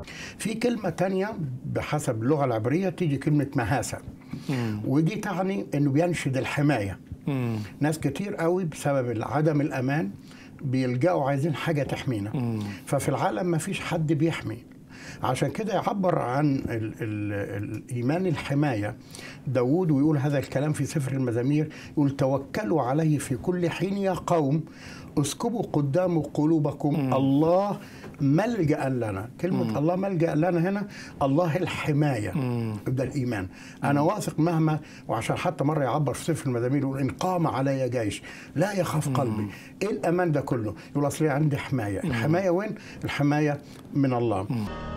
في كلمة تانية بحسب اللغة العبرية تيجي كلمة مهاسة ودي تعني انه بينشد الحماية مم. ناس كتير قوي بسبب عدم الامان بيلجأوا عايزين حاجة تحمينا ففي العالم ما فيش حد بيحمي عشان كده يعبر عن ال ال الإيمان الحماية داود ويقول هذا الكلام في سفر المزامير يقول توكلوا عليه في كل حين يا قوم اسكبوا قدام قلوبكم الله ملجأ لنا كلمة الله ملجأ لنا هنا الله الحماية ده الإيمان أنا واثق مهما وعشان حتى مرة يعبر في سفر المزامير يقول إن قام علي جيش لا يخاف قلبي إيه الأمان ده كله يقول أصلي عندي حماية الحماية وين الحماية من الله